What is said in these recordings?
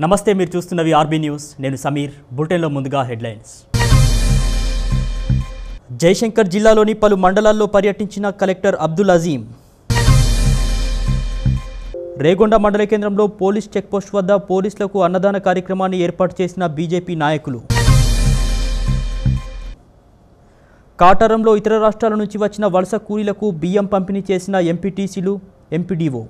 నమస్తే మీరు చూస్తున్నవి RB news నేను సమీర్ బులెటిన్లో ముందుగా హెడ్లైన్స్ జయశంకర్ జిల్లాలోని పలు మండలాల్లో పర్యటించిన కలెక్టర్ అబ్దుల్ అజీం రేగొండ మండల కేంద్రంలో పోలీస్ చెక్పోస్ట్ వద్ద పోలీసులకు అన్నదాన కార్యక్రమాన్ని ఏర్పాటు చేసిన బీజేపీ నాయకులు కాటారంలో ఇతర రాష్ట్రాల నుంచి వచ్చిన వలస కూలీలకు బియ్యం పంపిణీ చేసిన ఎంపీటీసీలు ఎంపీడీఓ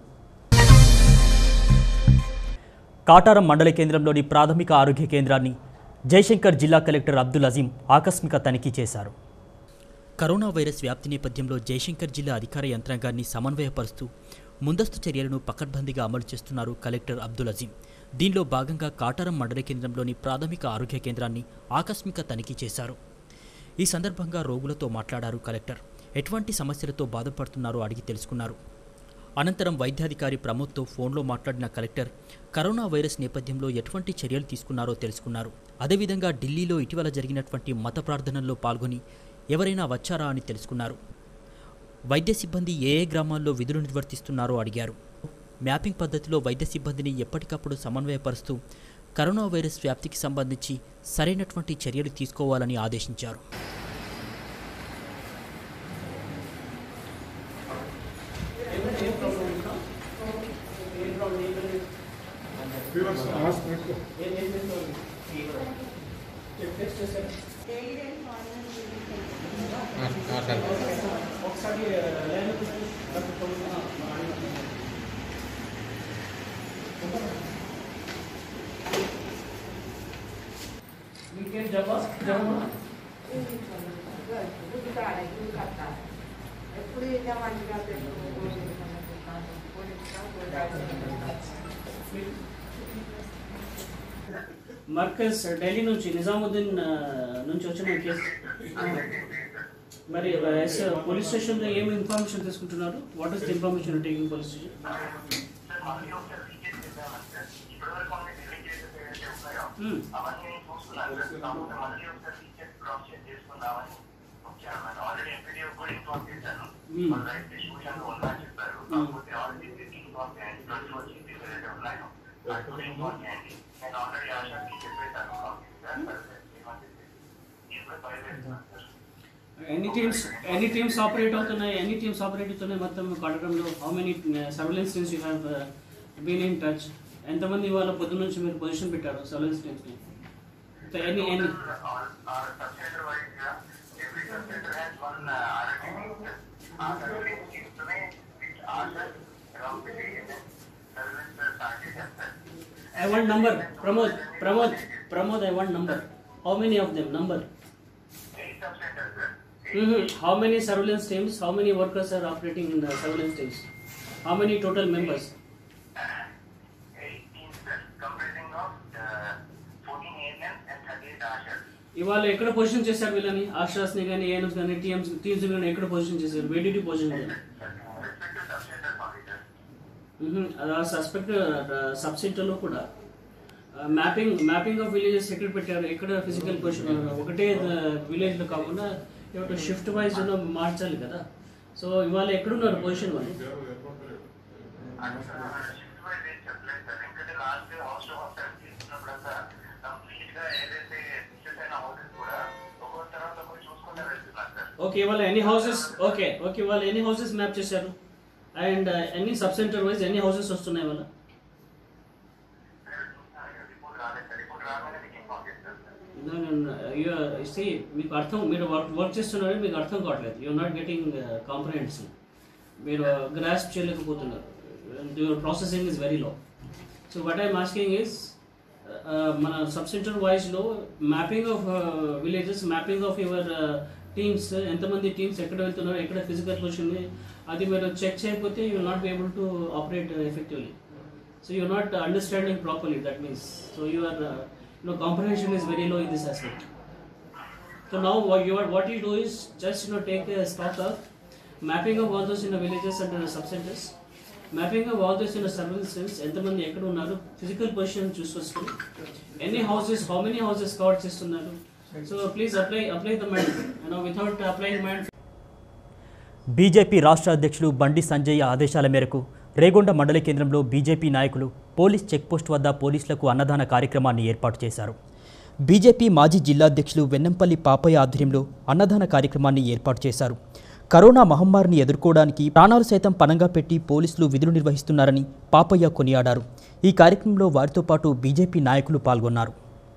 కాటారం మండల కేంద్రంలోని ప్రాథమిక ఆరోగ్య కేంద్రాన్ని జయశంకర్ జిల్లా కలెక్టర్ అబ్దుల్ అజీం ఆకస్మిక తనిఖీ చేశారు కరోనా వైరస్ వ్యాప్తి నేపథ్యంలో జయశంకర్ జిల్లా అధికార యంత్రాంగాన్ని సమన్వయపరుస్తూ ముందస్తు చర్యలను పకడ్బందీగా అమలు చేస్తున్నారు కలెక్టర్ అబ్దుల్ అజీం దీనిలో భాగంగా కాటారం మండల కేంద్రంలోని ప్రాథమిక ఆరోగ్య కేంద్రాన్ని ఆకస్మిక తనిఖీ చేశారు ఈ సందర్భంగా రోగులతో మాట్లాడారు కలెక్టర్ ఎటువంటి సమస్యలతో బాధపడుతున్నారో అడిగి తెలుసుకున్నారు అనంతరం వైద్యాధికారి ప్రమోద్తో ఫోన్లో మాట్లాడిన కలెక్టర్ కరోనా వైరస్ నేపథ్యంలో ఎటువంటి చర్యలు తీసుకున్నారో తెలుసుకున్నారు అదేవిధంగా ఢిల్లీలో ఇటీవల జరిగినటువంటి మత ప్రార్థనల్లో పాల్గొని ఎవరైనా వచ్చారా అని తెలుసుకున్నారు వైద్య సిబ్బంది ఏ ఏ గ్రామాల్లో విధులు నిర్వర్తిస్తున్నారో అడిగారు మ్యాపింగ్ పద్ధతిలో వైద్య సిబ్బందిని ఎప్పటికప్పుడు సమన్వయపరుస్తూ కరోనా వైరస్ వ్యాప్తికి సంబంధించి సరైనటువంటి చర్యలు తీసుకోవాలని ఆదేశించారు ఎప్పుడు ఇదే మంచిగా మర్కజ్ ఢిల్లీ నుంచి నిజాముద్దీన్ ఆ, నుంచి వచ్చిన కేసు మరి ఎస్ పోలీస్ స్టేషన్లో ఏం ఇన్ఫర్మేషన్ తీసుకుంటున్నారు what is the information taking police station Hmm. Hmm. ఎన్ని టీమ్స్ ఎన్ని టీమ్స్ ఆపరేట్ అవుతున్నాయి ఎన్ని టీమ్స్ ఆపరేట్ అవుతున్నాయి మొత్తం కడగంలో how many surveillance teams you have been in touch ఎంతమంది వాళ్ళ పొద్దు నుంచి మీరు పొజిషన్ పెట్టారు సర్వేలెన్స్ టీమ్స్ని ఎన్ని ఎన్ని I want number. Pramod, Pramod, Pramod, I want number. How many of them? Number. Mm-hmm. How many surveillance teams? How many workers are operating in the surveillance teams? How many total members? ఇవాళ ఎక్కడ position చేశారు వీళ్ళని ఆశాస్ని కానీ ANS కానీ టీఎంస్ teams కానీ ఎక్కడ position చేశారు వేడిటీ పొజిషన్ అది సస్పెక్ట్ సబ్ సెంటర్లో కూడా మ్యాపింగ్ మ్యాపింగ్ ఆఫ్ విలేజెస్ ఎక్కడ పెట్టారు ఎక్కడ ఫిజికల్ పొజిషన్ ఒకటే విలేజ్లో కాకుండా ఏమిటో షిఫ్ట్ వైజ్ మార్చాలి కదా సో ఇవాళ ఎక్కడున్నారు పొజిషన్ వాళ్ళు ఓకే ఇవాళ ఎన్ని హౌసెస్ ఓకే ఓకే ఇవాళ ఎన్ని హౌసెస్ మ్యాప్ చేశారు అండ్ ఎన్ని సబ్ సెంటర్ వైజ్ ఎన్ని హౌసెస్ వస్తున్నాయి ఇవాళ సి మీకు అర్థం మీరు వర్క్ వర్క్ చేస్తున్నారు మీకు అర్థం కావట్లేదు యూఆర్ నాట్ గెటింగ్ కాంప్రహెన్షన్ మీరు గ్రాస్ప్ చేయలేకపోతున్నారు your processing is very low so what I'm asking is మన సబ్ సెంటర్ వైజ్లో mapping of villages mapping of your teams ఎంతమంది టీమ్స్ ఎక్కడ వెళ్తున్నారు ఎక్కడ ఫిజికల్ పొజిషన్ అది మీరు చెక్ చేయకపోతే you not be able to operate effectively so you not understanding properly that means so your no comprehension is very low in this aspect. So now what you are what you do is just you know take a stock of mapping of all those in the villages and the sub-centers, mapping of all those in the surveillance cells, ఎంతమంది ఎక్కడ ఉన్నారు physical position చూసుకొని ఎన్ని houses how many houses cover చేస్తున్నారు so please apply apply the mind you know without applying mind BJP రాష్ట్ర అధ్యక్షులు బండి సంజయ్ ఆదేశాల మేరకు రేగొండ మండల కేంద్రంలో బీజేపీ నాయకులు పోలీస్ చెక్పోస్ట్ వద్ద పోలీసులకు అన్నదాన కార్యక్రమాన్ని ఏర్పాటు చేశారు బీజేపీ మాజీ జిల్లాధ్యక్షులు వెన్నంపల్లి పాపయ్య ఆధ్వర్యంలో అన్నదాన కార్యక్రమాన్ని ఏర్పాటు చేశారు కరోనా మహమ్మారిని ఎదుర్కోవడానికి ప్రాణాలు సైతం పణంగా పెట్టి పోలీసులు విధులు నిర్వహిస్తున్నారని పాపయ్య కొనియాడారు ఈ కార్యక్రమంలో వారితో పాటు బీజేపీ నాయకులు పాల్గొన్నారు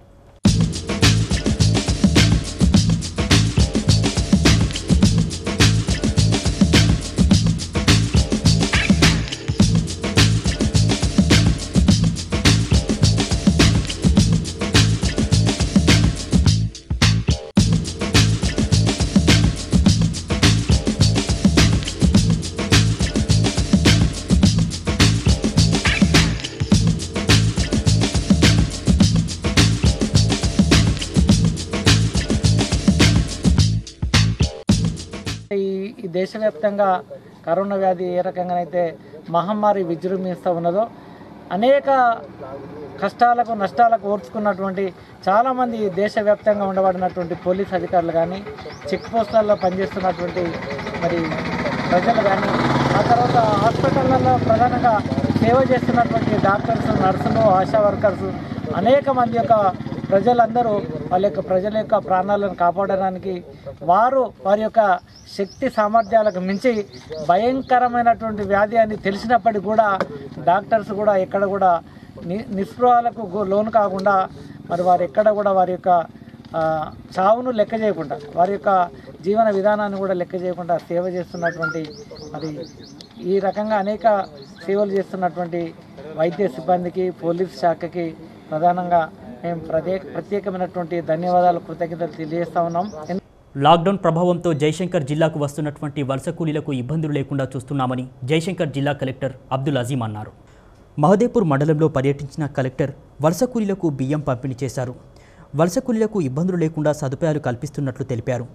ఈ ఈ దేశవ్యాప్తంగా కరోనా వ్యాధి ఏ రకంగానైతే మహమ్మారి విజృంభిస్తూ ఉన్నదో అనేక కష్టాలకు నష్టాలకు ఓర్చుకున్నటువంటి చాలామంది దేశవ్యాప్తంగా ఉండబడినటువంటి పోలీస్ అధికారులు కానీ చెక్ పోస్టులలో పనిచేస్తున్నటువంటి మరి ప్రజలు కానీ ఆ తర్వాత హాస్పిటళ్ళలో ప్రధానంగా సేవ చేస్తున్నటువంటి డాక్టర్స్ నర్సులు ఆశా వర్కర్స్ అనేక మంది యొక్క ప్రజలందరూ వాళ్ళ యొక్క ప్రజల యొక్క ప్రాణాలను కాపాడడానికి వారు వారి యొక్క శక్తి సామర్థ్యాలకు మించి భయంకరమైనటువంటి వ్యాధి అని తెలిసినప్పటికీ కూడా డాక్టర్స్ కూడా ఎక్కడ కూడా ని నిస్పృహాలకు గు- లోను కాకుండా మరి వారు ఎక్కడ కూడా వారి యొక్క ఆ, చావును లెక్క చేయకుండా వారి యొక్క జీవన విధానాన్ని కూడా లెక్క చేయకుండా సేవ చేస్తున్నటువంటి మరి ఈ రకంగా అనేక సేవలు చేస్తున్నటువంటి వైద్య సిబ్బందికి పోలీస్ శాఖకి ప్రధానంగా మేము ప్రత్యేక ప్రత్యేకమైనటువంటి ధన్యవాదాలు కృతజ్ఞతలు తెలియజేస్తా ఉన్నాం లాక్డౌన్ ప్రభావంతో జయశంకర్ జిల్లాకు వస్తున్నటువంటి వలస కూలీలకు ఇబ్బందులు లేకుండా చూస్తున్నామని జయశంకర్ జిల్లా కలెక్టర్ అబ్దుల్ అజీం అన్నారు మహదేపూర్ మండలంలో పర్యటించిన కలెక్టర్ వలస కూలీలకు బియ్యం పంపిణీ చేశారు వలస కూలీలకు ఇబ్బందులు లేకుండా సదుపాయాలు కల్పిస్తున్నట్లు తెలిపారు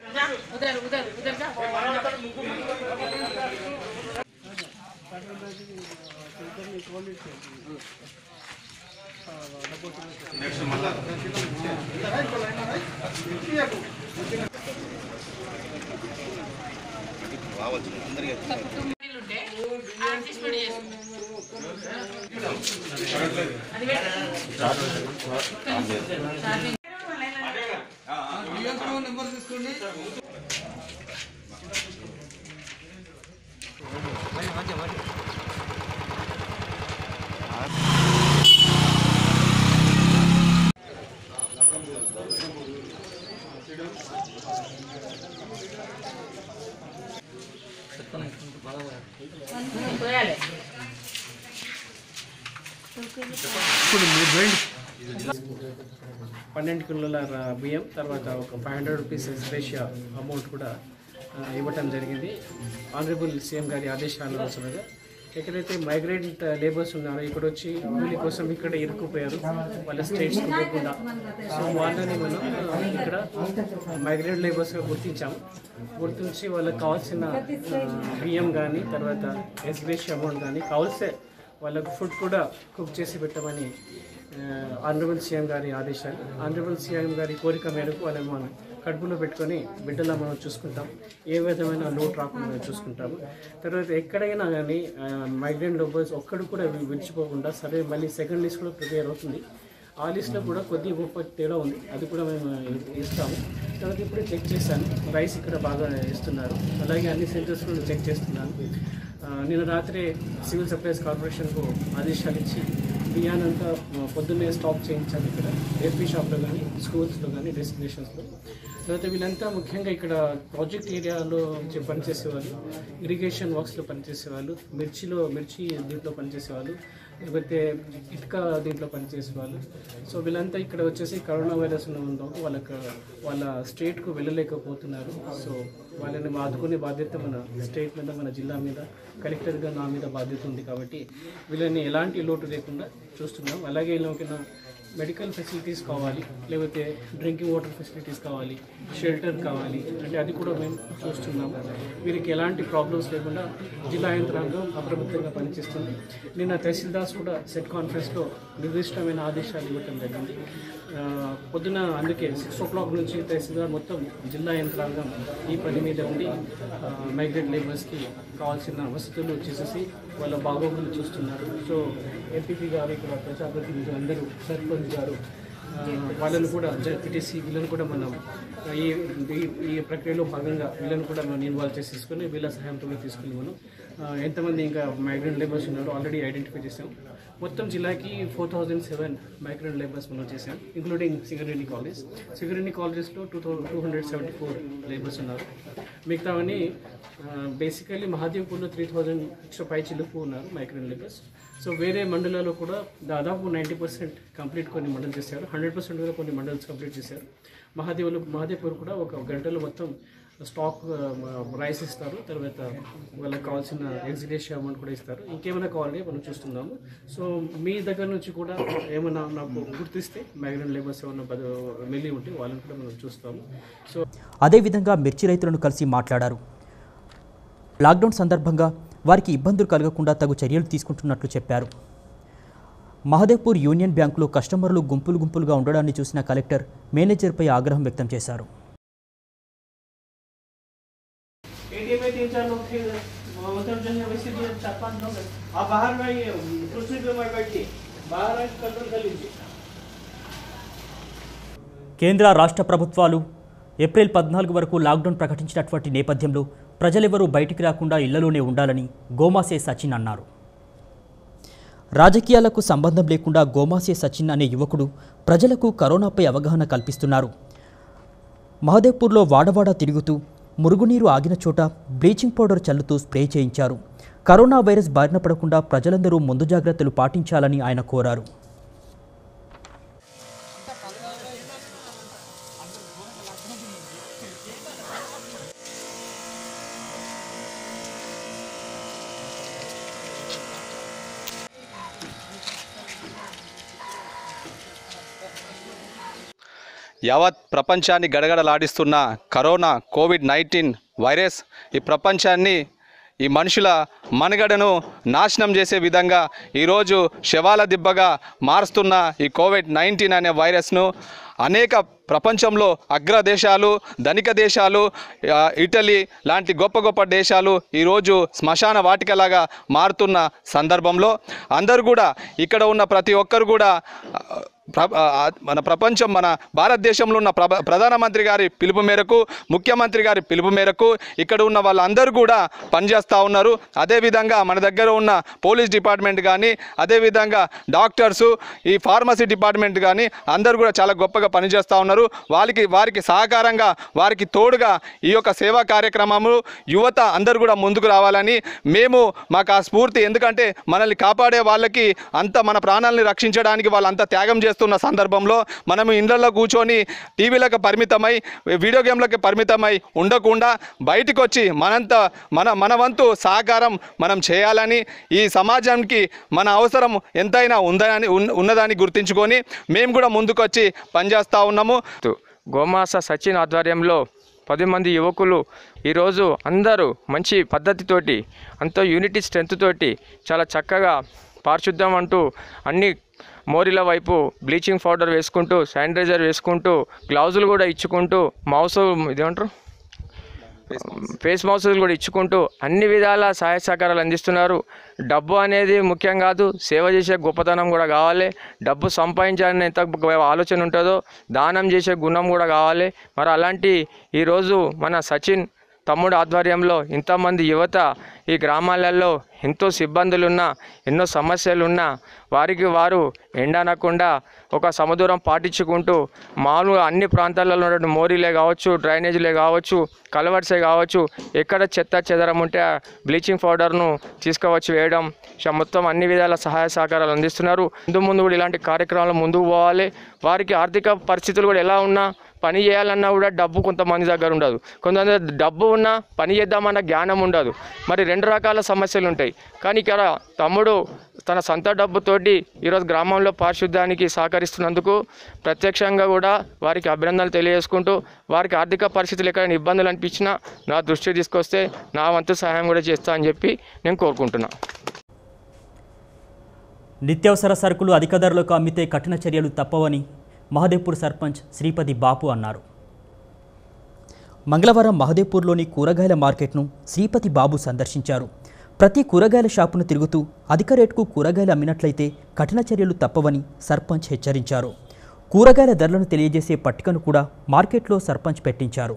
పన్నెండు కిలోల ర- బియ్యం తర్వాత ఒక ఫైవ్ హండ్రెడ్ రూపీస్ స్పేషియా అమౌంట్ కూడా ఆ, ఇవ్వటం జరిగింది ఆనరబుల్ సీఎం గారి ఆదేశాల అనుసారంగా ఎక్కడైతే మైగ్రెంట్ లేబర్స్ ఉన్నారో ఇక్కడ వచ్చి కూలీ కోసం ఇక్కడ ఇరుక్కుపోయారు వాళ్ళ స్టేట్స్ పోకుండా సో వాళ్ళని మనం ఆ, ఇక్కడ మైగ్రెంట్ లేబర్స్గా గుర్తించాము గుర్తించి వాళ్ళకి కావాల్సిన ఆ, బియ్యం కానీ తర్వాత ఎస్బిఎస్ అమౌంట్ కానీ కావాల్సే వాళ్ళకు ఫుడ్ కూడా కుక్ చేసి పెట్టమని ఆనరబుల్ సీఎం గారి ఆదేశాలు ఆనరబుల్ సీఎం గారి కోరిక మేరకు వాళ్ళని మనం కడుపులో పెట్టుకొని బిడ్డలా మనం చూసుకుంటాం ఏ విధమైన లోటు రాకుండా మనం చూసుకుంటాము తర్వాత ఎక్కడైనా కానీ మైగ్రెంట్ లోబర్స్ ఒక్కడు కూడా వి- విడిచిపోకుండా సరే మళ్ళీ సెకండ్ లిస్ట్ కూడా ప్రిపేర్ అవుతుంది ఆ లిస్ట్లో కూడా కొద్ది గొప్ప తేడా ఉంది అది కూడా మేము ఇస్తాము తర్వాత ఇప్పుడు చెక్ చేశాను రైస్ ఇక్కడ బాగా ఇస్తున్నారు అలాగే అన్ని సెంటర్స్ కూడా చెక్ చేస్తున్నాను ఆ, నిన్న రాత్రి సివిల్ సప్లైస్ కార్పొరేషన్కు ఆదేశాలు ఇచ్చి బియ్యానంతా ఆ, పొద్దున్నే స్టాక్ చేయించాలి ఇక్కడ ఏపీ షాప్లో కానీ స్కూల్స్లో కానీ డెస్టినేషన్స్లో తర్వాత వీళ్ళంతా ముఖ్యంగా ఇక్కడ ప్రాజెక్ట్ ఏరియాలో చే- పనిచేసేవాళ్ళు ఇరిగేషన్ వర్క్స్లో పనిచేసేవాళ్ళు మిర్చిలో మిర్చి దీంట్లో పనిచేసేవాళ్ళు లేకపోతే ఇటుక దీంట్లో పనిచేసేవాళ్ళు సో వీళ్ళంతా ఇక్కడ వచ్చేసి కరోనా వైరస్ ఉందో వాళ్ళకి వాళ్ళ స్టేట్కు వెళ్ళలేకపోతున్నారు సో వాళ్ళని ఆదుకునే బాధ్యత మన స్టేట్ మీద మన జిల్లా మీద కలెక్టర్గా నా మీద బాధ్యత ఉంది కాబట్టి వీళ్ళని ఎలాంటి లోటు లేకుండా చూస్తున్నాం అలాగే వీళ్ళకి మెడికల్ ఫెసిలిటీస్ కావాలి లేకపోతే డ్రింకింగ్ వాటర్ ఫెసిలిటీస్ కావాలి షెల్టర్ కావాలి అంటే అది కూడా మేము చూస్తున్నాము వీరికి ఎలాంటి ప్రాబ్లమ్స్ లేకుండా జిల్లా యంత్రాంగం అప్రమత్తంగా పనిచేస్తుంది నిన్న తహసీల్దార్స్ కూడా సెట్ కాన్ఫరెన్స్లో నిర్దిష్టమైన ఆదేశాలు ఇవ్వటం జరిగింది ఆ, పొద్దున అందుకే సిక్స్ ఓ క్లాక్ నుంచి తహసీల్దార్ మొత్తం జిల్లా యంత్రాంగం ఈ పని మీద ఉండి మైగ్రేట్ లేబర్స్కి కావాల్సిన వసతులు చేసేసి వాళ్ళ బాగోగులు చూస్తున్నారు సో ఎంపీపీ గారు ఇక్కడ ప్రజాప్రతినిధులు అందరూ సర్పంచ్ గారు ఆ, వాళ్ళను కూడా జడ్పీటీసీ వీళ్ళని కూడా మనం ఈ ఈ- ఈ ప్రక్రియలో భాగంగా వీళ్ళని కూడా మనం ఇన్వాల్వ్ చేసి తీసుకొని వీళ్ళ సహాయంతో తీసుకుని మనం ఆ, ఎంతమంది ఇంకా మైగ్రెంట్ లేబర్స్ ఉన్నారో ఆల్రెడీ ఐడెంటిఫై చేసాం మొత్తం జిల్లాకి four thousand seven migrant labours మనం చేసాం ఇంక్లూడింగ్ సింగరేణి కాలేజ్ సింగరేణి కాలేజెస్లో two thou two hundred seventy four labours ఉన్నారు మిగతావన్నీ బేసికల్లీ మహాదేవ్పూర్లో త్రీ థౌజండ్ ఎక్స్ట్రా పై చిలుపు ఉన్నారు మైగ్రెంట్ లేబర్స్ సో వేరే మండలాల్లో కూడా దాదాపు నైంటీ పర్సెంట్ కంప్లీట్ కొన్ని మండలు చేశారు హండ్రెడ్ పర్సెంట్ కూడా కొన్ని మండల్స్ కంప్లీట్ చేశారు మహాదేవులు మహాదేవ్పూర్ కూడా ఒక గంటలో మొత్తం స్టాక్ రైస్ ఇస్తారు తర్వాత వాళ్ళకి కావాల్సిన ఎగ్జిడేషన్ అమౌంట్ కూడా ఇస్తారు ఇంకేమైనా కావాలంటే మనం చూస్తున్నాము సో మీ దగ్గర నుంచి కూడా ఏమైనా నాకు గుర్తిస్తే మైగ్రెంట్ లేబర్స్ ఏమైనా బద- వెళ్ళి ఉంటే వాళ్ళని కూడా మనం చూస్తాము సో అదేవిధంగా మిర్చి రైతులను కలిసి మాట్లాడారు లాక్డౌన్ సందర్భంగా వారికి ఇబ్బందులు కలగకుండా తగు చర్యలు తీసుకుంటున్నట్లు చెప్పారు మహదేవ్పూర్ యూనియన్ బ్యాంకులో కస్టమర్లు గుంపులు గుంపులుగా ఉండడాన్ని చూసిన కలెక్టర్ మేనేజర్పై ఆగ్రహం వ్యక్తం చేశారు एटीएम में तीन चार लोग थे मतलब जो है वैसे भी चार पांच लोग हैं आप बाहर में आइए कुर्सी पे मैं बैठिए बाहर आके कंट्रोल कर लीजिए కేంద్ర రాష్ట్ర ప్రభుత్వాలు ఏప్రిల్ పద్నాలుగు వరకు లాక్డౌన్ ప్రకటించినటువంటి నేపథ్యంలో ప్రజలెవరూ బయటికి రాకుండా ఇళ్లలోనే ఉండాలని గోమాసే సచిన్ అన్నారు రాజకీయాలకు సంబంధం లేకుండా గోమాసే సచిన్ అనే యువకుడు ప్రజలకు కరోనాపై అవగాహన కల్పిస్తున్నారు మహదేవ్పూర్లో వాడవాడ తిరుగుతూ మురుగునీరు ఆగిన చోట బ్లీచింగ్ పౌడర్ చల్లుతూ స్ప్రే చేయించారు కరోనా వైరస్ బారిన పడకుండా ప్రజలందరూ ముందు జాగ్రత్తలు పాటించాలని ఆయన కోరారు యావత్ ప్రపంచాన్ని గడగడలాడిస్తున్న కరోనా కోవిడ్ నైన్టీన్ వైరస్ ఈ ప్రపంచాన్ని ఈ మనుషుల మనుగడను నాశనం చేసే విధంగా ఈరోజు శవాల దిబ్బగా మారుస్తున్న ఈ కోవిడ్ నైన్టీన్ అనే వైరస్ను అనేక ప్రపంచంలో అగ్ర దేశాలు ధనిక దేశాలు ఆ, ఇటలీ లాంటి గొప్ప గొప్ప దేశాలు ఈరోజు శ్మశాన వాటికలాగా మారుతున్న సందర్భంలో అందరూ కూడా ఇక్కడ ఉన్న ప్రతి ఒక్కరు కూడా ఆ, ప్ర- ఆ, మన ప్రపంచం మన భారతదేశంలో ఉన్న ప్రభ ప్రధానమంత్రి గారి పిలుపు మేరకు ముఖ్యమంత్రి గారి పిలుపు మేరకు ఇక్కడ ఉన్న వాళ్ళందరూ కూడా పనిచేస్తూ ఉన్నారు అదేవిధంగా మన దగ్గర ఉన్న పోలీస్ డిపార్ట్మెంట్ కానీ అదేవిధంగా డాక్టర్సు ఈ ఫార్మసీ డిపార్ట్మెంట్ కానీ అందరూ కూడా చాలా గొప్పగా పనిచేస్తూ ఉన్నారు వారికి వారికి సహకారంగా వారికి తోడుగా ఈ యొక్క సేవా కార్యక్రమము యువత అందరూ కూడా ముందుకు రావాలని మేము మాకు ఆ స్ఫూర్తి ఎందుకంటే మనల్ని కాపాడే వాళ్ళకి అంత మన ప్రాణాలని రక్షించడానికి వాళ్ళు అంత త్యాగం చేస్తున్న సందర్భంలో మనము ఇళ్లలో కూర్చొని టీవీలకు పరిమితమై వీడియో గేమ్లకి పరిమితమై ఉండకుండా బయటికి వచ్చి మనంత మన మన వంతు సహకారం మనం చేయాలని ఈ సమాజానికి మన అవసరం ఎంతైనా ఉందని ఉన్న- ఉన్నదని గుర్తించుకొని మేము కూడా ముందుకొచ్చి పనిచేస్తూ ఉన్నాము గోమాస సచిన్ ఆధ్వర్యంలో పది మంది యువకులు ఈరోజు అందరూ మంచి పద్ధతితోటి అంత యూనిటీ స్ట్రెంత్ తోటి చాలా చక్కగా పారిశుద్ధ్యం అంటూ అన్ని మోరీల వైపు బ్లీచింగ్ పౌడర్ వేసుకుంటూ శానిటైజర్ వేసుకుంటూ గ్లౌజులు కూడా ఇచ్చుకుంటూ మౌస్ ఇదేమంటారు ఫేస్ మాస్కులు కూడా ఇచ్చుకుంటూ అన్ని విధాల సహాయ సహకారాలు అందిస్తున్నారు డబ్బు అనేది ముఖ్యం కాదు సేవ చేసే గొప్పతనం కూడా కావాలి డబ్బు సంపాదించాలని ఎంత ఆలోచన ఉంటుందో దానం చేసే గుణం కూడా కావాలి మరి అలాంటి ఈరోజు మన సచిన్ తమ్ముడు ఆధ్వర్యంలో ఇంతమంది యువత ఈ గ్రామాలలో ఎంతో సిబ్బందులున్నా ఎన్నో సమస్యలున్నా వారికి వారు ఎండనకుండా ఒక సమదూరం పాటించుకుంటూ మామూలుగా అన్ని ప్రాంతాలలో ఉన్నటువంటి మోరీలే కావచ్చు డ్రైనేజీలే కావచ్చు కలవర్సే కావచ్చు ఎక్కడ చెత్త చెదరం ఉంటే ఆ బ్లీచింగ్ పౌడర్ను తీసుకువచ్చి వేయడం సో మొత్తం అన్ని విధాల సహాయ సహకారాలు అందిస్తున్నారు ముందు ముందు కూడా ఇలాంటి కార్యక్రమాలు ముందుకు పోవాలి వారికి ఆర్థిక పరిస్థితులు కూడా ఎలా ఉన్నా పని చేయాలన్నా కూడా డబ్బు కొంతమంది దగ్గర ఉండదు కొంతమంది డబ్బు ఉన్నా పని చేద్దామన్న జ్ఞానం ఉండదు మరి రెండు రకాల సమస్యలు ఉంటాయి కానీ ఇక్కడ తమ్ముడు తన సొంత డబ్బుతోటి ఈరోజు గ్రామంలో పారిశుద్ధ్యానికి సహకరిస్తున్నందుకు ప్రత్యక్షంగా కూడా వారికి అభినందనలు తెలియజేసుకుంటూ వారికి ఆర్థిక పరిస్థితులు ఎక్కడైనా ఇబ్బందులు అనిపించినా నా దృష్టికి తీసుకొస్తే నా వంతు సహాయం కూడా చేస్తా అని చెప్పి నేను కోరుకుంటున్నాను నిత్యావసర సరుకులు అధిక ధరలకు అమ్మితే కఠిన చర్యలు తప్పవని మహదేవ్పూర్ సర్పంచ్ శ్రీపతి బాపు అన్నారు మంగళవారం మహదేవ్పూర్లోని కూరగాయల మార్కెట్ను శ్రీపతి బాబు సందర్శించారు ప్రతి కూరగాయల షాపును తిరుగుతూ అధిక రేటుకు కూరగాయలు అమ్మినట్లయితే కఠిన చర్యలు తప్పవని సర్పంచ్ హెచ్చరించారు కూరగాయల ధరలను తెలియజేసే పట్టికను కూడా మార్కెట్లో సర్పంచ్ పెట్టించారు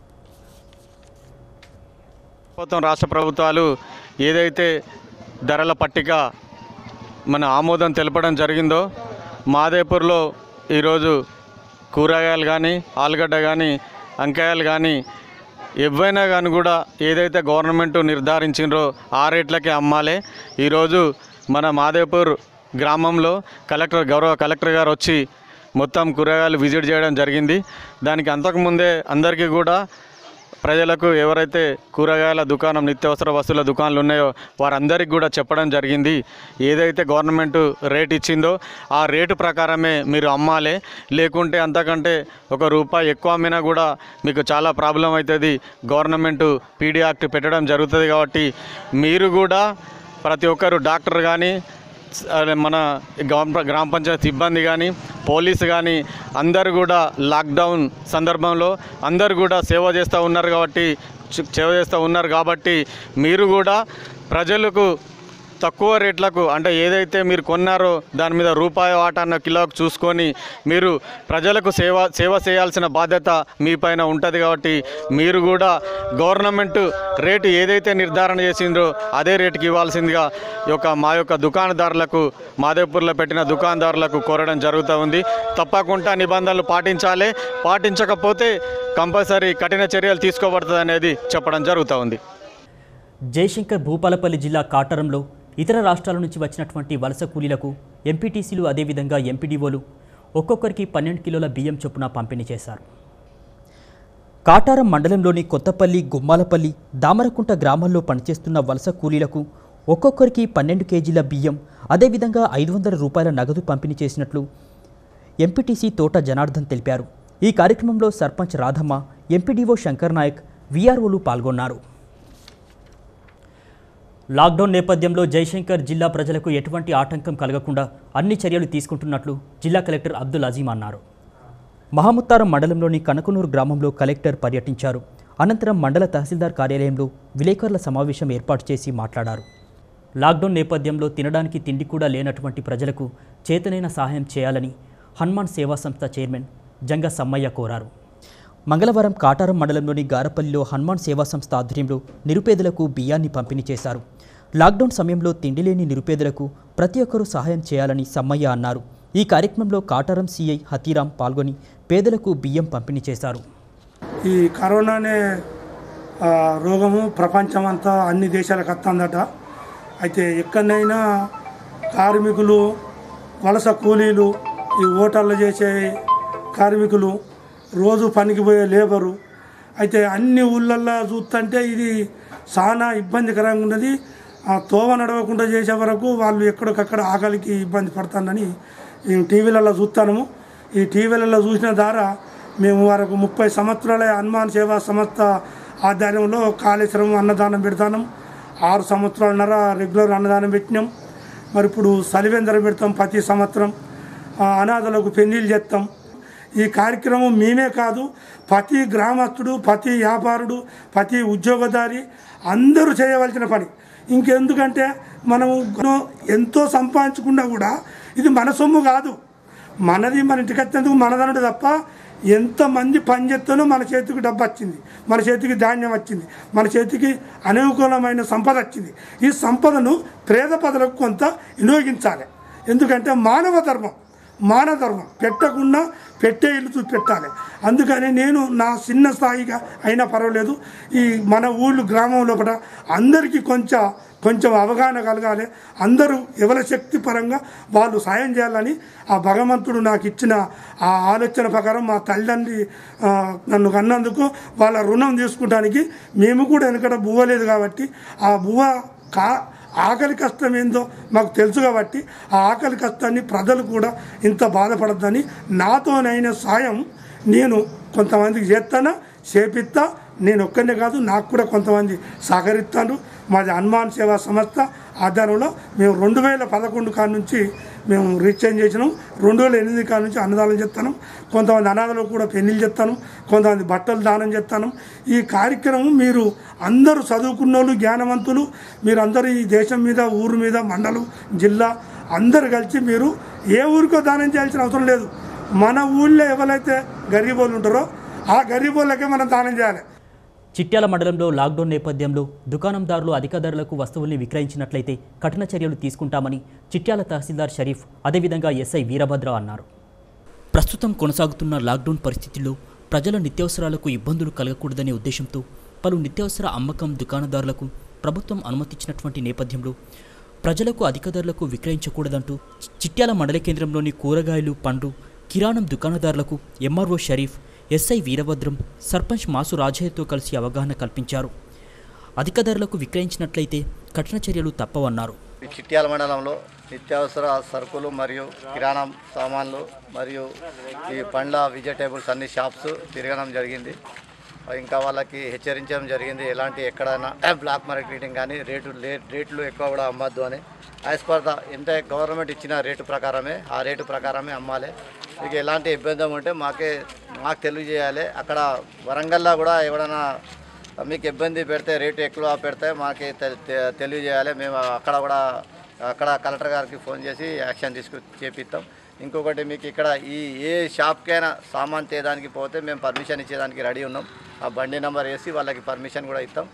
ప్రభుత్వం రాష్ట్ర ప్రభుత్వాలు ఏదైతే ధరల పట్టిక మన ఆమోదం తెలపడం జరిగిందో మాదేపూర్లో ఈరోజు కూరగాయలు కానీ ఆలుగడ్డ కానీ వంకాయలు కానీ ఎవైనా కానీ కూడా ఏదైతే గవర్నమెంట్ నిర్ధారించిండ్రో ఆ రేట్లకే అమ్మాలి ఈరోజు మన మాదేపూర్ గ్రామంలో కలెక్టర్ గౌరవ కలెక్టర్ గారు వచ్చి మొత్తం కూరగాయలు విజిట్ చేయడం జరిగింది దానికి అంతకుముందే అందరికీ కూడా ప్రజలకు ఎవరైతే కూరగాయల దుకాణం నిత్యావసర వస్తువుల దుకాణాలు ఉన్నాయో వారందరికీ కూడా చెప్పడం జరిగింది ఏదైతే గవర్నమెంట్ రేట్ ఇచ్చిందో ఆ రేటు ప్రకారమే మీరు అమ్మాలి లేకుంటే అంతకంటే ఒక రూపాయి ఎక్కువ అమ్మినా కూడా మీకు చాలా ప్రాబ్లం అవుతుంది గవర్నమెంట్ పీడీ యాక్ట్ పెట్టడం జరుగుతుంది కాబట్టి మీరు కూడా ప్రతి ఒక్కరు డాక్టర్ కానీ అదే మన గ్రామ గ్రామ పంచాయతీ సిబ్బంది కానీ పోలీసు కానీ అందరు కూడా లాక్డౌన్ సందర్భంలో అందరు కూడా సేవ చేస్తూ ఉన్నారు కాబట్టి చ- సేవ చేస్తూ ఉన్నారు కాబట్టి మీరు కూడా ప్రజలకు తక్కువ రేట్లకు అంటే ఏదైతే మీరు కొన్నారో దాని మీద రూపాయి వాటాన్న కిలోకు చూసుకొని మీరు ప్రజలకు సేవ సేవ చేయాల్సిన బాధ్యత మీ పైన ఉంటుంది కాబట్టి మీరు కూడా గవర్నమెంట్ రేటు ఏదైతే నిర్ధారణ చేసిందో అదే రేటుకి ఇవ్వాల్సిందిగా ఈ యొక్క మా యొక్క దుకాణదారులకు మాదేపూర్లో పెట్టిన దుకాణదారులకు కోరడం జరుగుతూ ఉంది తప్పకుండా నిబంధనలు పాటించాలి పాటించకపోతే కంపల్సరీ కఠిన చర్యలు తీసుకోబడుతుంది అనేది చెప్పడం జరుగుతూ ఉంది జయశంకర్ భూపాలపల్లి జిల్లా కాటరంలో ఇతర రాష్ట్రాల నుంచి వచ్చినటువంటి వలస కూలీలకు ఎంపీటీసీలు అదేవిధంగా ఎంపీడీఓలు ఒక్కొక్కరికి పన్నెండు కిలోల బియ్యం చొప్పున పంపిణీ చేశారు కాటారం మండలంలోని కొత్తపల్లి గుమ్మాలపల్లి దామరకుంట గ్రామాల్లో పనిచేస్తున్న వలస కూలీలకు ఒక్కొక్కరికి పన్నెండు కేజీల బియ్యం అదేవిధంగా ఐదు వందల రూపాయల నగదు పంపిణీ చేసినట్లు ఎంపీటీసీ తోట జనార్దన్ తెలిపారు ఈ కార్యక్రమంలో సర్పంచ్ రాధమ్మ ఎంపీడీఓ శంకర్ నాయక్ వీఆర్ఓలు పాల్గొన్నారు లాక్డౌన్ నేపథ్యంలో జయశంకర్ జిల్లా ప్రజలకు ఎటువంటి ఆటంకం కలగకుండా అన్ని చర్యలు తీసుకుంటున్నట్లు జిల్లా కలెక్టర్ అబ్దుల్ అజీం అన్నారు మహముత్తారం మండలంలోని కనకనూరు గ్రామంలో కలెక్టర్ పర్యటించారు అనంతరం మండల తహసీల్దార్ కార్యాలయంలో విలేకరుల సమావేశం ఏర్పాటు చేసి మాట్లాడారు లాక్డౌన్ నేపథ్యంలో తినడానికి తిండి కూడా లేనటువంటి ప్రజలకు చేతనైన సహాయం చేయాలని హనుమాన్ సేవా సంస్థ చైర్మన్ జంగ సమ్మయ్య కోరారు మంగళవారం కాటారం మండలంలోని గారపల్లిలో హనుమాన్ సేవా సంస్థ ఆధ్వర్యంలో నిరుపేదలకు బియ్యాన్ని పంపిణీ చేశారు లాక్డౌన్ సమయంలో తిండి లేని నిరుపేదలకు ప్రతి ఒక్కరూ సహాయం చేయాలని సమ్మయ్య అన్నారు ఈ కార్యక్రమంలో కాటారం సీఐ హతీరాం పాల్గొని పేదలకు బియ్యం పంపిణీ చేశారు ఈ కరోనా అనే ఆ, రోగము ప్రపంచమంతా అన్ని దేశాలకు వస్తుందట అయితే ఎక్కడైనా కార్మికులు వలస కూలీలు ఈ హోటళ్ళు చేసే కార్మికులు రోజు పనికి పోయే లేబరు అయితే అన్ని ఊళ్ళల్లో చూస్తుంటే ఇది చాలా ఇబ్బందికరంగా ఉన్నది ఆ తోవ నడవకుండా చేసే వరకు వాళ్ళు ఎక్కడికక్కడ ఆకలికి ఇబ్బంది పడుతుందని ఈ టీవీలలో చూస్తాము ఈ టీవీలలో చూసిన ద్వారా మేము వరకు ముప్పై సంవత్సరాల హనుమాన్ సేవా సంస్థ ఆధ్వర్యంలో కాళేశ్వరం అన్నదానం పెడతాం ఆరు సంవత్సరాలన్నర రెగ్యులర్ అన్నదానం పెట్టినాం మరి ఇప్పుడు సలివేందరం పెడతాం ప్రతి సంవత్సరం ఆ, అనాథలకు పెళ్లిళ్ళు చేస్తాం ఈ కార్యక్రమం మేమే కాదు ప్రతి గ్రామస్తుడు ప్రతి వ్యాపారుడు ప్రతి ఉద్యోగదారి అందరూ చేయవలసిన పని ఇంకెందుకంటే మనము ఎంతో సంపాదించకుండా కూడా ఇది మన సొమ్ము కాదు మనది మన ఇంటికి వచ్చేందుకు మనదనుడు తప్ప ఎంతమంది పని చేస్తేనో మన చేతికి డబ్బు వచ్చింది మన చేతికి ధాన్యం వచ్చింది మన చేతికి అనుకూలమైన సంపద వచ్చింది ఈ సంపదను పేద పదలకు కొంత వినియోగించాలి ఎందుకంటే మానవ ధర్మం మానవ ధర్మం పెట్టకుండా పెట్టే ఇల్లు చూసి పెట్టాలి అందుకని నేను నా చిన్న స్థాయిగా అయినా పర్వాలేదు ఈ మన ఊళ్ళు గ్రామం లోపల అందరికీ కొంచెం కొంచెం అవగాహన కలగాలి అందరూ ఎవరి శక్తి పరంగా వాళ్ళు సాయం చేయాలని ఆ భగవంతుడు నాకు ఇచ్చిన ఆ ఆలోచన ప్రకారం మా తల్లిదండ్రి ఆ, నన్ను కన్నందుకు వాళ్ళ రుణం తీసుకుంటానికి మేము కూడా వెనకట బువ్వలేదు కాబట్టి ఆ బువ్వ కా ఆకలి కష్టం ఏందో మాకు తెలుసు కాబట్టి ఆ ఆకలి కష్టాన్ని ప్రజలు కూడా ఇంత బాధపడద్దని నాతోనైన సాయం నేను కొంతమందికి చేస్తానా చేపిస్తా నేను ఒక్కనే కాదు నాకు కూడా కొంతమంది సహకరిస్తాను మాది హనుమాన్ సేవా సంస్థ ఆధ్వర్యంలో మేము రెండు వేల పదకొండు కాడ నుంచి మేము రీఛార్జ్ చేసినాం రెండు వేల ఎనిమిది కాడ నుంచి అన్నదానం చేస్తాను కొంతమంది అనాథలకు కూడా పెళ్లిళ్ళు చేస్తాను కొంతమంది బట్టలు దానం చేస్తాను ఈ కార్యక్రమం మీరు అందరూ చదువుకున్న వాళ్ళు జ్ఞానవంతులు మీరు అందరూ ఈ దేశం మీద ఊరు మీద మండలం జిల్లా అందరు కలిసి మీరు ఏ ఊరికో దానం చేయాల్సిన అవసరం లేదు మన ఊళ్ళో ఎవరైతే గరీబోళ్ళు ఉంటారో ఆ గరీబోళ్ళకే మనం దానం చేయాలి చిట్యాల మండలంలో లాక్డౌన్ నేపథ్యంలో దుకాణందారులు అధిక ధరలకు వస్తువుల్ని విక్రయించినట్లయితే కఠిన చర్యలు తీసుకుంటామని చిట్యాల తహసీల్దార్ షరీఫ్ అదేవిధంగా ఎస్ఐ వీరభద్ర అన్నారు ప్రస్తుతం కొనసాగుతున్న లాక్డౌన్ పరిస్థితుల్లో ప్రజల నిత్యావసరాలకు ఇబ్బందులు కలగకూడదనే ఉద్దేశంతో పలు నిత్యావసర అమ్మకం దుకాణదారులకు ప్రభుత్వం అనుమతించినటువంటి నేపథ్యంలో ప్రజలకు అధిక ధరలకు విక్రయించకూడదంటూ చి- చిట్యాల మండల కేంద్రంలోని కూరగాయలు పండ్లు కిరాణం దుకాణదారులకు ఎంఆర్ఓ షరీఫ్ ఎస్ఐ వీరభద్రం సర్పంచ్ మాసు రాజయ్యతో కలిసి అవగాహన కల్పించారు అధిక ధరలకు విక్రయించినట్లయితే కఠిన చర్యలు తప్పవన్నారు ఈ చిట్యాల మండలంలో నిత్యావసర సరుకులు మరియు కిరాణా సామాన్లు మరియు ఈ పండ్ల వెజిటేబుల్స్ అన్ని షాప్స్ తిరగడం జరిగింది ఇంకా వాళ్ళకి హెచ్చరించడం జరిగింది ఎలాంటి ఎక్కడైనా బ్లాక్ మార్కెటింగ్ కానీ రేటు లే- రేట్లు ఎక్కువ కూడా అమ్మద్దు అని యాజ్ పర్ ద ఎంత గవర్నమెంట్ ఇచ్చిన రేటు ప్రకారమే ఆ రేటు ప్రకారమే అమ్మాలి మీకు ఎలాంటి ఇబ్బంది ఉంటే మాకే మాకు తెలియజేయాలి అక్కడ వరంగల్లో కూడా ఎవడైనా మీకు ఇబ్బంది పెడితే రేటు ఎక్కువ పెడితే మాకు తె- తె- తెలియజేయాలి మేము అక్కడ కూడా అక్కడ కలెక్టర్ గారికి ఫోన్ చేసి యాక్షన్ తీసుకు చేపిస్తాం ఇంకొకటి మీకు ఇక్కడ ఈ ఏ షాప్కైనా సామాన్ తేయడానికి పోతే మేము పర్మిషన్ ఇచ్చేదానికి రెడీ ఉన్నాం ఆ బండి నెంబర్ వేసి వాళ్ళకి పర్మిషన్ కూడా ఇస్తాం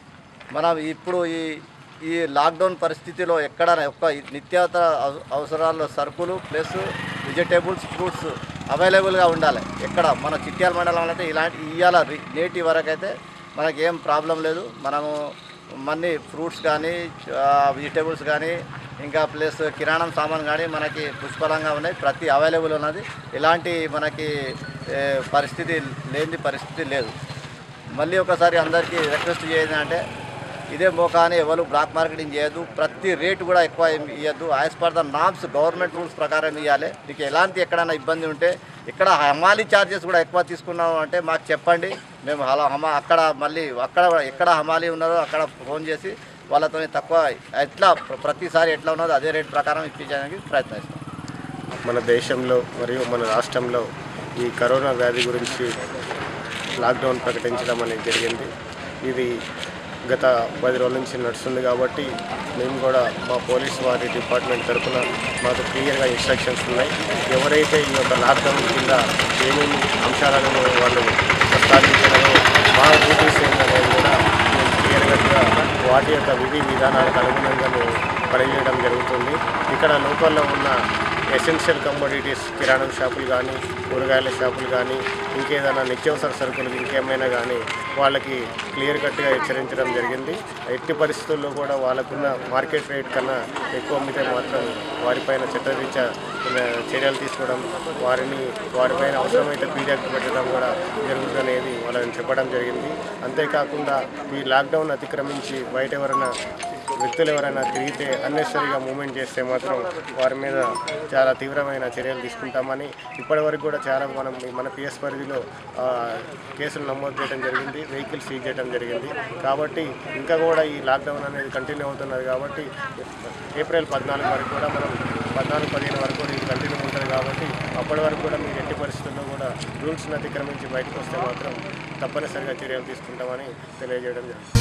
మనం ఇప్పుడు ఈ ఈ లాక్డౌన్ పరిస్థితిలో ఎక్కడ ఒక్క నిత్యావసర అవ- అవసరాల సరుకులు ప్లస్ వెజిటేబుల్స్ ఫ్రూట్స్ అవైలబుల్గా ఉండాలి ఎక్కడ మన చిట్యాల మండలంలో అయితే ఇలాంటి ఇవాళ నేటి వరకు అయితే మనకి ఏం ప్రాబ్లం లేదు మనము మన్ని ఫ్రూట్స్ కానీ వెజిటేబుల్స్ కానీ ఇంకా ప్లస్ కిరాణం సామాన్ కానీ మనకి పుష్కలంగా ఉన్నాయి ప్రతి అవైలబుల్ ఉన్నది ఇలాంటి మనకి ఏ, పరిస్థితి లేని పరిస్థితి లేదు మళ్ళీ ఒకసారి అందరికీ రిక్వెస్ట్ చేయండి అంటే ఇదే మోకాని ఎవరు బ్లాక్ మార్కెటింగ్ చేయొద్దు ప్రతి రేటు కూడా ఎక్కువ ఏం ఇవ్వద్దు as per the norms government rules ప్రకారం ఇవ్వాలి మీకు ఎలాంటి ఎక్కడైనా ఇబ్బంది ఉంటే ఇక్కడ హమాలీ ఛార్జెస్ కూడా ఎక్కువ తీసుకున్నాం అంటే మాకు చెప్పండి మేము అలా హమా అక్కడ మళ్ళీ అక్కడ ఎక్కడ హమాలీ ఉన్నారో అక్కడ ఫోన్ చేసి వాళ్ళతో తక్కువ ఎట్లా ప్రతిసారి ఎట్లా ఉన్నదో అదే రేట్ ప్రకారం ఇప్పించడానికి ప్రయత్నిస్తాం మన దేశంలో మరియు మన రాష్ట్రంలో ఈ కరోనా వ్యాధి గురించి లాక్డౌన్ ప్రకటించడం అనేది జరిగింది ఇది గత పది రోజుల నుంచి నడుస్తుంది కాబట్టి మేము కూడా మా పోలీస్ వారి డిపార్ట్మెంట్ తరఫున మాకు క్లియర్గా ఇన్స్ట్రక్షన్స్ ఉన్నాయి ఎవరైతే ఈ యొక్క లాక్డౌన్ కింద ఏమేమి అంశాలను వాళ్ళు ప్రస్తావించారో మా డ్యూటీస్ ఏంటనేది కూడా మేము క్లియర్గా వాటి యొక్క విధి విధానాలకు అనుగుణంగా మేము పనిచేయడం జరుగుతుంది ఇక్కడ లోకల్లో ఉన్న ఎసెన్షియల్ కమోడిటీస్ కిరాణం షాపులు కానీ కూరగాయల షాపులు కానీ ఇంకేదైనా నిత్యావసర సరుకులు ఇంకేమైనా కానీ వాళ్ళకి క్లియర్ కట్గా హెచ్చరించడం జరిగింది ఎట్టి పరిస్థితుల్లో కూడా వాళ్ళకున్న మార్కెట్ రేట్ కన్నా ఎక్కువ అమ్మితే మాత్రం వారిపైన చట్టరీత్యా ఆ, చర్యలు తీసుకోవడం వారిని వారిపైన అవసరమైతే పీడియాక్ట్ పెట్టడం కూడా జరుగుతుందనేది వాళ్ళని చెప్పడం జరిగింది అంతేకాకుండా ఈ లాక్డౌన్ అతిక్రమించి బయట ఎవరైనా వ్యక్తులు ఎవరైనా తిరిగితే అన్నెసరీగా మూమెంట్ చేస్తే మాత్రం వారి మీద చాలా తీవ్రమైన చర్యలు తీసుకుంటామని ఇప్పటివరకు కూడా చాలా మనం మన పిఎస్ పరిధిలో ఆ, కేసులు నమోదు చేయడం జరిగింది వెహికల్ సీజ్ చేయడం జరిగింది కాబట్టి ఇంకా కూడా ఈ లాక్డౌన్ అనేది కంటిన్యూ అవుతున్నది కాబట్టి ఏప్రిల్ పద్నాలుగు వరకు కూడా మనం పద్నాలుగు పదిహేను వరకు కూడా ఇది కంటిన్యూ ఉంటుంది కాబట్టి అప్పటి వరకు కూడా మీరు ఎట్టి పరిస్థితుల్లో కూడా రూల్స్ని అతిక్రమించి బయటకు వస్తే మాత్రం తప్పనిసరిగా చర్యలు తీసుకుంటామని తెలియజేయడం జరిగింది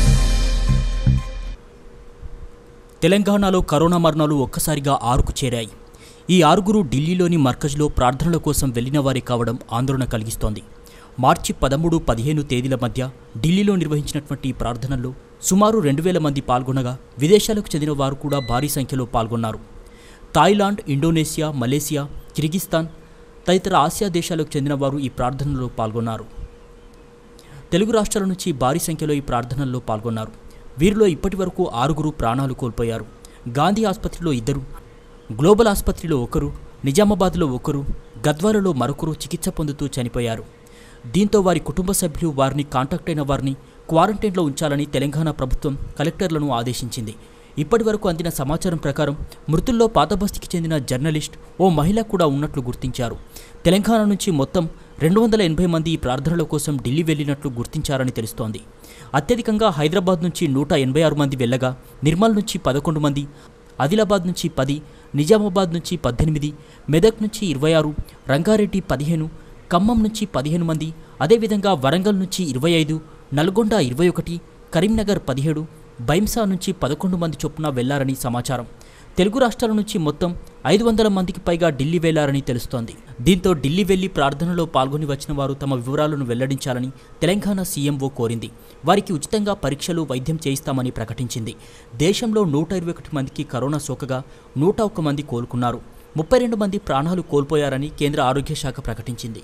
తెలంగాణలో కరోనా మరణాలు ఒక్కసారిగా ఆరుకు చేరాయి ఈ ఆరుగురు ఢిల్లీలోని మర్కజ్లో ప్రార్థనల కోసం వెళ్లిన వారే కావడం ఆందోళన కలిగిస్తోంది మార్చి పదమూడు పదిహేను తేదీల మధ్య ఢిల్లీలో నిర్వహించినటువంటి ఈ ప్రార్థనల్లో సుమారు రెండు వేల మంది పాల్గొనగా విదేశాలకు చెందిన వారు కూడా భారీ సంఖ్యలో పాల్గొన్నారు థాయిలాండ్ ఇండోనేషియా మలేసియా కిర్గిస్తాన్ తదితర ఆసియా దేశాలకు చెందిన వారు ఈ ప్రార్థనలో పాల్గొన్నారు తెలుగు రాష్ట్రాల నుంచి భారీ సంఖ్యలో ఈ ప్రార్థనల్లో పాల్గొన్నారు వీరిలో ఇప్పటి వరకు ఆరుగురు ప్రాణాలు కోల్పోయారు గాంధీ ఆసుపత్రిలో ఇద్దరు గ్లోబల్ ఆసుపత్రిలో ఒకరు నిజామాబాద్లో ఒకరు గద్వాలలో మరొకరు చికిత్స పొందుతూ చనిపోయారు దీంతో వారి కుటుంబ సభ్యులు వారిని కాంటాక్ట్ అయిన వారిని క్వారంటైన్లో ఉంచాలని తెలంగాణ ప్రభుత్వం కలెక్టర్లను ఆదేశించింది ఇప్పటి వరకు అందిన సమాచారం ప్రకారం మృతుల్లో పాతబస్తీకి చెందిన జర్నలిస్ట్ ఓ మహిళ కూడా ఉన్నట్లు గుర్తించారు తెలంగాణ నుంచి మొత్తం రెండు వందల ఎనభై మంది ఈ ప్రార్థనల కోసం ఢిల్లీ వెళ్లినట్లు గుర్తించారని తెలుస్తోంది అత్యధికంగా హైదరాబాద్ నుంచి నూట ఎనభై ఆరు మంది వెళ్ళగా నిర్మల్ నుంచి పదకొండు మంది ఆదిలాబాద్ నుంచి పది నిజామాబాద్ నుంచి పద్దెనిమిది మెదక్ నుంచి ఇరవై ఆరు రంగారెడ్డి పదిహేను ఖమ్మం నుంచి పదిహేను మంది అదేవిధంగా వరంగల్ నుంచి ఇరవై ఐదు నల్గొండ ఇరవై ఒకటి కరీంనగర్ పదిహేడు బైంసా నుంచి పదకొండు మంది చొప్పున వెళ్లారని సమాచారం తెలుగు రాష్ట్రాల నుంచి మొత్తం ఐదు వందల మందికి పైగా ఢిల్లీ వెళ్లారని తెలుస్తోంది దీంతో ఢిల్లీ వెళ్లి ప్రార్థనలో పాల్గొని వచ్చిన వారు తమ వివరాలను వెల్లడించాలని తెలంగాణ సీఎంఓ కోరింది వారికి ఉచితంగా పరీక్షలు వైద్యం చేయిస్తామని ప్రకటించింది దేశంలో నూట ఇరవై ఒకటి మందికి కరోనా సోకగా నూట ఒక్క మంది కోలుకున్నారు ముప్పై రెండు మంది ప్రాణాలు కోల్పోయారని కేంద్ర ఆరోగ్య శాఖ ప్రకటించింది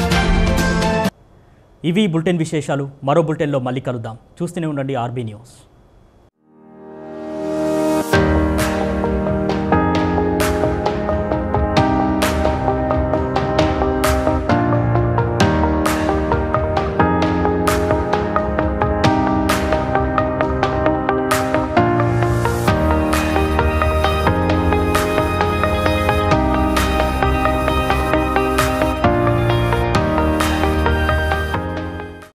ఇవి బులెటిన్ విశేషాలు మరో బులెటిన్లో మళ్ళీ కలుద్దాం చూస్తూనే ఉండండి ఆర్బీ న్యూస్